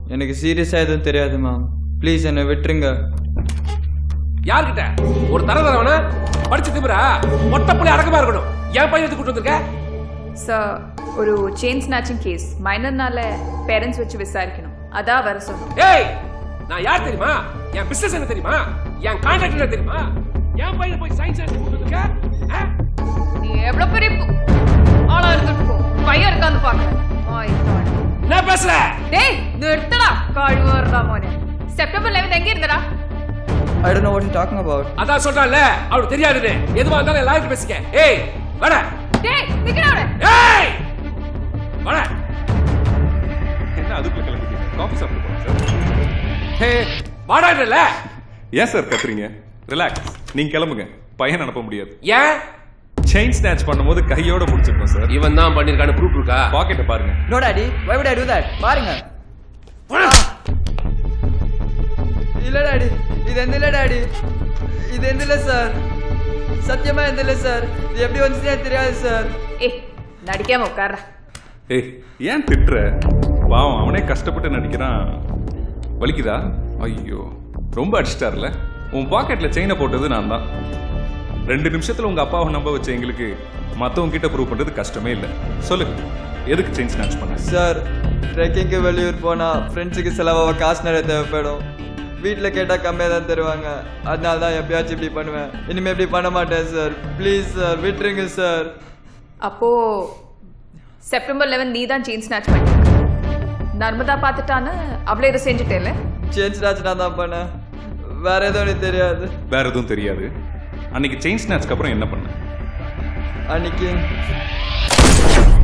எனக்கு சீரியஸாக எதுவும் தெரியாது மேம் ப்ளீஸ் என்னை விட்டுருங்க யார்கிட்ட ஒரு தர தரவன படிச்சு திமிரா மொட்டை புள்ளி அடக்கமா இருக்கணும் என் பையன் கூட்டு வந்திருக்க சார் ஒரு செயின் ஸ்நாச்சிங் கேஸ் மைனர்னால பேரண்ட்ஸ் வச்சு விசாரிக்கணும் அதான் வர சொன்னோம் ஏய் நான் யார் தெரியுமா என் பிசினஸ் என்ன தெரியுமா என் கான்ட்ராக்ட் என்ன தெரியுமா என் பையன் போய் சயின்ஸ் கூட்டு வந்திருக்க ஆ? நீ எவ்வளவு பெரிய பு- ஆளா இருந்துட்டு போ பையன் இருக்கான்னு பாக்க நான் பேசுற டேய் நிறுத்தடா கழுவறா மோனே செப்டம்பர் 11 எங்க இருந்தடா I don't know what you talking about அதான் சொல்றான்ல அவனுக்கு தெரியாதுன்னு எதுவா இருந்தாலும் எல்லாரும் பேசிக்க ஏய் வர டேய் நிக்கடா அவளே ஏய் வர என்ன அதுக்குள்ள கிளம்பிட்டீங்க காஃபி சாப்பிட்டு போறோம் சார் ஹே வாடாடல ஏன் சார் கத்துறீங்க ரிலாக்ஸ் நீங்க கிளம்புங்க பையன் அனுப்ப முடியாது ஏன் செயின் ஸ்நாச் பண்ணும்போது கையோட முடிச்சிருக்கோம் சார் இவன் தான் பண்ணிருக்கான்னு ப்ரூஃப் இருக்கா பாக்கெட்டை பாருங்க no daddy why would I do that பாருங்க இல்ல டாடி இது எந்த இல்ல டாடி இது எந்த இல்ல சார் சத்தியமா எந்த இல்ல சார் இது எப்படி வந்துச்சுனே தெரியாது சார் ஏய் நடிக்காம உட்கார்றா ஏய் ஏன் திட்டுற பாவம் அவனே கஷ்டப்பட்டு நடிக்கிறான் வலிக்குதா ஐயோ ரொம்ப அடிச்சிட்டார்ல உன் பாக்கெட்ல செயினை போட்டது நான் தான் ரெண்டு நிமிஷத்துல உங்க அப்பாவை நம்ப வச்ச எங்களுக்கு மத்தவங்க கிட்ட ப்ரூவ் பண்றது கஷ்டமே இல்லை சொல்லு எதுக்கு செயின் ஸ்நாச் பண்ண சார் ட்ரெக்கிங்க்கு வெளியூர் போனால் ஃப்ரெண்ட்ஸுக்கு செலவாக காசு நிறைய தேவைப்படும் வீட்டில் கேட்டால் கம்மியாக தான் தருவாங்க அதனால தான் எப்பயாச்சும் இப்படி பண்ணுவேன் இனிமேல் இப்படி பண்ண மாட்டேன் சார் ப்ளீஸ் சார் விட்டுருங்க சார் அப்போ செப்டம்பர் 11 நீ தான் செயின் ஸ்நாச் பண்ணி நர்மதா பார்த்துட்டான்னு அவளே இதை செஞ்சுட்டேல சேஞ்ச் ராஜ் நான் தான் பண்ணேன் வேற எதுவும் எனக்கு தெரியாது வேற எதுவும் தெரியாது அன்னைக்கு செயின் ஸ்நாச்க்கு அப்புறம் என்ன பண்ண அன்னைக்கு